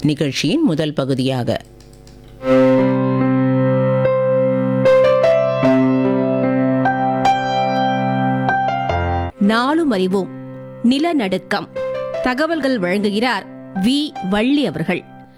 நிகழ்ச்சியின் முதல் பகுதியாக நாளும் அறிவோம் நிலநடுக்கம் தகவல்கள் வழங்குகிறார் வி வள்ளி அவர்கள்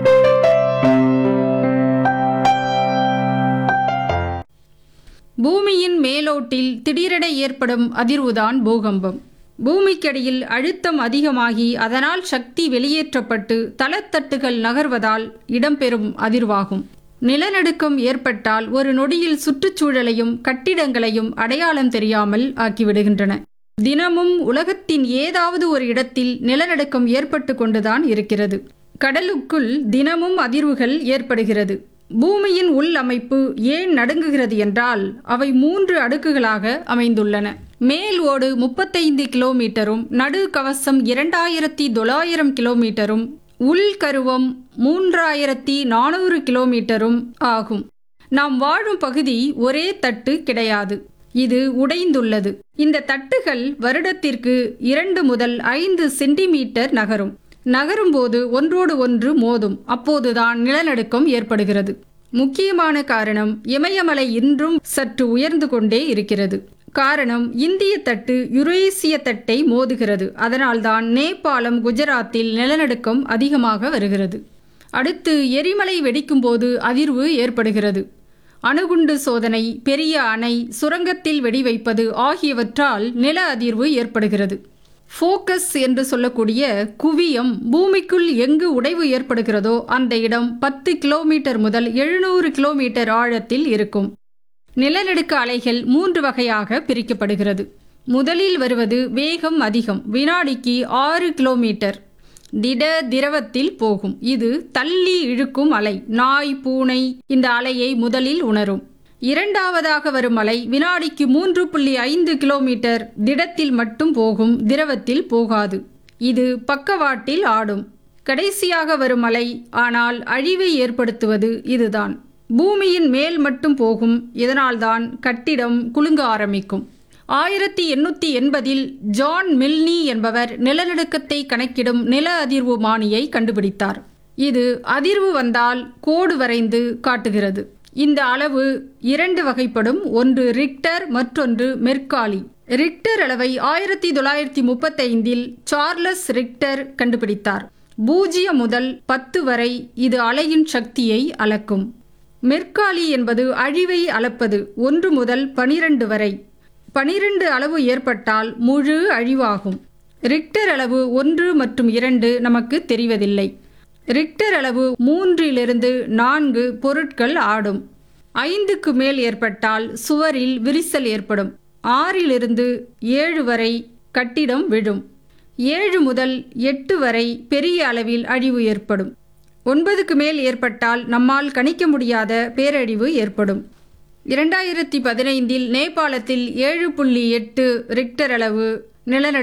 பூமியின் மேலோட்டில் திடீரென ஏற்படும் அதிர்வுதான் பூகம்பம் பூமிக்கடியில் அழுத்தம் அதிகமாகி அதனால் சக்தி வெளியேற்றப்பட்டு தளத்தட்டுகள் நகர்வதால் இடம்பெறும் அதிர்வாகும் நிலநடுக்கம் ஏற்பட்டால் ஒரு நொடியில் சுற்றுச்சூழலையும் கட்டிடங்களையும் அடையாளம் தெரியாமல் ஆக்கிவிடுகின்றன தினமும் உலகத்தின் ஏதாவது ஒரு இடத்தில் நிலநடுக்கம் ஏற்பட்டு கொண்டுதான் இருக்கிறது கடலுக்குள் தினமும் அதிர்வுகள் ஏற்படுகிறது பூமியின் உள் அமைப்பு ஏன் நடுங்குகிறது என்றால் அவை மூன்று அடுக்குகளாக அமைந்துள்ளன மேல் ஓடு முப்பத்தைந்து கிலோமீட்டரும் நடு கவசம் இரண்டாயிரத்தி தொள்ளாயிரம் கிலோமீட்டரும் உள் கருவம் மூன்றாயிரத்தி நானூறு கிலோமீட்டரும் ஆகும் நாம் வாழும் பகுதி ஒரே தட்டு கிடையாது இது உடைந்துள்ளது இந்த தட்டுகள் வருடத்திற்கு இரண்டு முதல் ஐந்து சென்டிமீட்டர் நகரும் நகரும்போது ஒன்றோடு ஒன்று மோதும் அப்போதுதான் நிலநடுக்கம் ஏற்படுகிறது முக்கியமான காரணம் இமயமலை இன்றும் சற்று உயர்ந்து கொண்டே இருக்கிறது காரணம் இந்திய தட்டு யுரேசிய தட்டை மோதுகிறது அதனால்தான் நேபாளம் குஜராத்தில் நிலநடுக்கம் அதிகமாக வருகிறது அடுத்து எரிமலை வெடிக்கும்போது அதிர்வு ஏற்படுகிறது அணுகுண்டு சோதனை பெரிய அணை சுரங்கத்தில் வெடி வைப்பது ஆகியவற்றால் நில அதிர்வு ஏற்படுகிறது ஃபோக்கஸ் என்று சொல்லக்கூடிய குவியம் பூமிக்குள் எங்கு உடைவு ஏற்படுகிறதோ அந்த இடம் பத்து கிலோமீட்டர் முதல் எழுநூறு கிலோமீட்டர் ஆழத்தில் இருக்கும் நிலநடுக்க அலைகள் மூன்று வகையாக பிரிக்கப்படுகிறது முதலில் வருவது வேகம் அதிகம் வினாடிக்கு ஆறு கிலோமீட்டர் திட திரவத்தில் போகும் இது தள்ளி இழுக்கும் அலை நாய் பூனை இந்த அலையை முதலில் உணரும் இரண்டாவதாக வரும் அலை வினாடிக்கு மூன்று புள்ளி ஐந்து கிலோமீட்டர் திடத்தில் மட்டும் போகும் திரவத்தில் போகாது இது பக்கவாட்டில் ஆடும் கடைசியாக வரும் அலை ஆனால் அழிவை ஏற்படுத்துவது இதுதான் பூமியின் மேல் மட்டும் போகும் இதனால்தான் கட்டிடம் குலுங்க ஆரம்பிக்கும் ஆயிரத்தி எண்ணூற்றி எண்பதில் ஜான் மில்னி என்பவர் நிலநடுக்கத்தை கணக்கிடும் நில அதிர்வு மானியை கண்டுபிடித்தார் இது அதிர்வு வந்தால் கோடு வரைந்து காட்டுகிறது இந்த அளவு இரண்டு வகைப்படும் ஒன்று ரிக்டர் மற்றொன்று மெர்காலி ரிக்டர் அளவை ஆயிரத்தி தொள்ளாயிரத்தி முப்பத்தைந்தில் சார்லஸ் ரிக்டர் கண்டுபிடித்தார் பூஜ்ஜியம் முதல் பத்து வரை இது அலையின் சக்தியை அளக்கும் மெர்காலி என்பது அழிவை அளப்பது ஒன்று முதல் பனிரெண்டு வரை பனிரெண்டு அளவு ஏற்பட்டால் முழு அழிவாகும் ரிக்டர் அளவு ஒன்று மற்றும் இரண்டு நமக்கு தெரிவதில்லை ரிக்டர் அளவு மூன்றிலிருந்து நான்கு பொருட்கள் ஆடும் ஐந்துக்கு மேல் ஏற்பட்டால் சுவரில் விரிசல் ஏற்படும் ஆறிலிருந்து ஏழு வரை கட்டிடம் விழும் ஏழு முதல் எட்டு வரை பெரிய அளவில் அழிவு ஏற்படும் ஒன்பதுக்கு மேல் ஏற்பட்டால் நம்மால் கணிக்க முடியாத பேரழிவு ஏற்படும் இரண்டாயிரத்தி பதினைந்தில் நேபாளத்தில் ஏழு புள்ளி எட்டு ரிக்டர் அளவு நிலநடுக்கம்